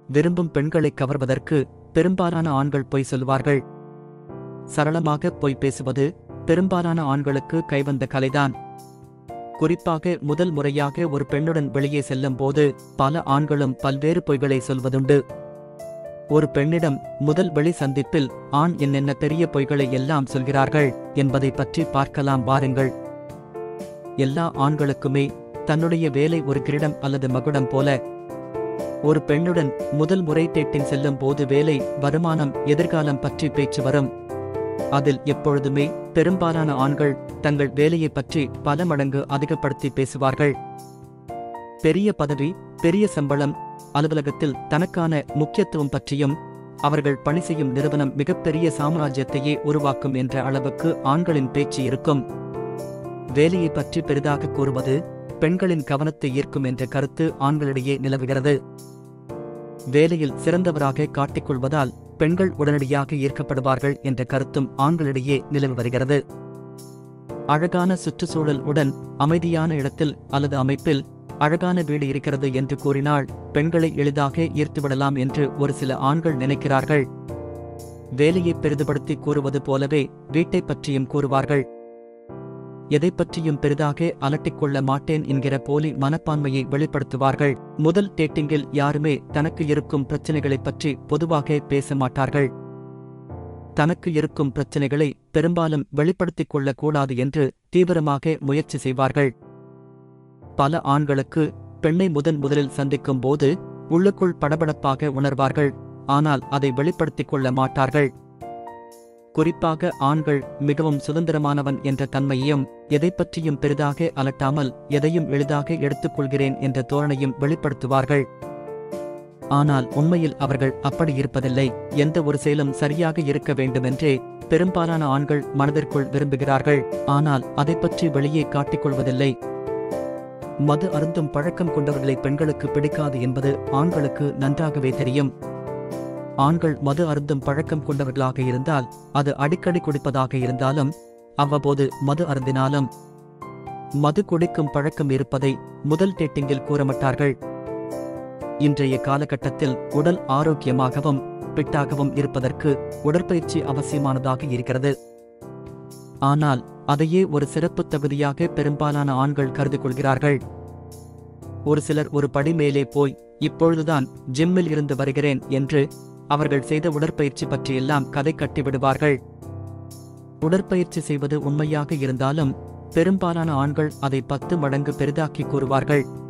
விரும்பும் பெண்களை கவர்வதற்கு பெரும்பாலான ஆண்கள் பொய் சொல்வார்கள் சரளமாக பொய் பேசுவது பெரும்பாலான ஆண்களுக்கு கைவந்த கலைதான் குறிப்பாக முதல் முறையாக ஒரு பெண்ணுடன் வெளியே செல்லும் போது பல ஆண்களும் பல்வேறு பொய்களை சொல்வதுண்டு ஒரு பெண்ணிடம் முதல் வெளி சந்திப்பில் ஆண் என்னென்ன பெரிய பொய்களை எல்லாம் சொல்கிறார்கள் என்பதை பற்றி பார்க்கலாம் வாருங்கள் எல்லா ஆண்களுக்குமே தன்னுடைய வேலை ஒரு கிரீடம் அல்லது மகுடம் போல ஒரு பெண்ணுடன் முதல் முறை டேட்டிங் செல்லும் போது வேலை வருமானம் எதிர்காலம் பற்றி பேச்சு வரும் அதில் எப்பொழுதுமே பெரும்பாலான ஆண்கள் தங்கள் வேலையை பற்றி பல மடங்கு அதிகப்படுத்தி பேசுவார்கள் பெரிய பதவி பெரிய சம்பளம் அலுவலகத்தில் தனக்கான முக்கியத்துவம் பற்றியும் அவர்கள் பணி செய்யும் நிறுவனம் மிகப்பெரிய சாம்ராஜ்யத்தையே உருவாக்கும் என்ற அளவுக்கு ஆண்களின் பேச்சு இருக்கும் வேலையை பற்றி பெரிதாக கூறுவது பெண்களின் கவனத்தை ஈர்க்கும் என்ற கருத்து ஆண்களிடையே நிலவுகிறது வேலையில் சிறந்தவராக காட்டிக்கொள்வதால் பெண்கள் உடனடியாக ஈர்க்கப்படுவார்கள் என்ற கருத்தும் ஆண்களிடையே நிலவி வருகிறது அழகான சுற்றுச்சூழல் உடன் அமைதியான இடத்தில் அல்லது அமைப்பில் அழகான வீடு இருக்கிறது என்று கூறினால் பெண்களை எளிதாக ஈர்த்துவிடலாம் என்று ஒரு சில ஆண்கள் நினைக்கிறார்கள் வேலையை பெரிதுபடுத்தி கூறுவது போலவே வீட்டை பற்றியும் கூறுவார்கள் எதை பற்றியும் பெரிதாக அலட்டிக்கொள்ள மாட்டேன் என்கிற போலி மனப்பான்மையை வெளிப்படுத்துவார்கள் முதல் டேட்டிங்கில் யாருமே தனக்கு இருக்கும் பிரச்சனைகளைப் பற்றி பொதுவாக பேச மாட்டார்கள் தனக்கு இருக்கும் பிரச்சனைகளை பெரும்பாலும் வெளிப்படுத்திக் கொள்ளக் கூடாது என்று தீவிரமாக முயற்சி செய்வார்கள் பல ஆண்களுக்கு பெண்ணை முதன் முதலில் சந்திக்கும் போது உள்ளுக்குள் படபடப்பாக உணர்வார்கள் ஆனால் அதை வெளிப்படுத்திக் கொள்ள மாட்டார்கள் குறிப்பாக ஆண்கள் மிகவும் சுதந்திரமானவன் என்ற தன்மையையும் எதைப் பற்றியும் பெரிதாக அலட்டாமல் எதையும் எளிதாக எடுத்துக்கொள்கிறேன் என்ற தோரணையும் வெளிப்படுத்துவார்கள் ஆனால் உண்மையில் அவர்கள் அப்படி இருப்பதில்லை எந்த ஒரு செயலும் சரியாக இருக்க வேண்டுமென்றே பெரும்பாலான ஆண்கள் மனதிற்குள் விரும்புகிறார்கள் ஆனால் அதைப் பற்றி வெளியே காட்டிக்கொள்வதில்லை மது அருந்தும் பழக்கம் கொண்டவர்களை பெண்களுக்கு பிடிக்காது என்பது ஆண்களுக்கு நன்றாகவே தெரியும் ஆண்கள் மது அருந்தும் பழக்கம் கொண்டவர்களாக இருந்தால் அது அடிக்கடி குடிப்பதாக இருந்தாலும் அவ்வப்போது மது அருந்தினாலும் மது குடிக்கும் பழக்கம் இருப்பதை முதல் டேட்டிங்கில் கூறமாட்டார்கள் இன்றைய காலகட்டத்தில் உடல் ஆரோக்கியமாகவும் பிட்டாகவும் இருப்பதற்கு உடற்பயிற்சி அவசியமானதாக இருக்கிறது ஆனால் அதையே ஒரு சிறப்பு தகுதியாக பெரும்பாலான ஆண்கள் கருதி கொள்கிறார்கள் ஒரு சிலர் ஒரு படி மேலே போய் இப்பொழுதுதான் ஜிம்மில் இருந்து வருகிறேன் என்று அவர்கள் செய்த உடற்பயிற்சி பற்றியெல்லாம் கதை கட்டிவிடுவார்கள் உடற்பயிற்சி செய்வது உண்மையாக இருந்தாலும் பெரும்பாலான ஆண்கள் அதை பத்து மடங்கு பெரிதாக்கி கூறுவார்கள்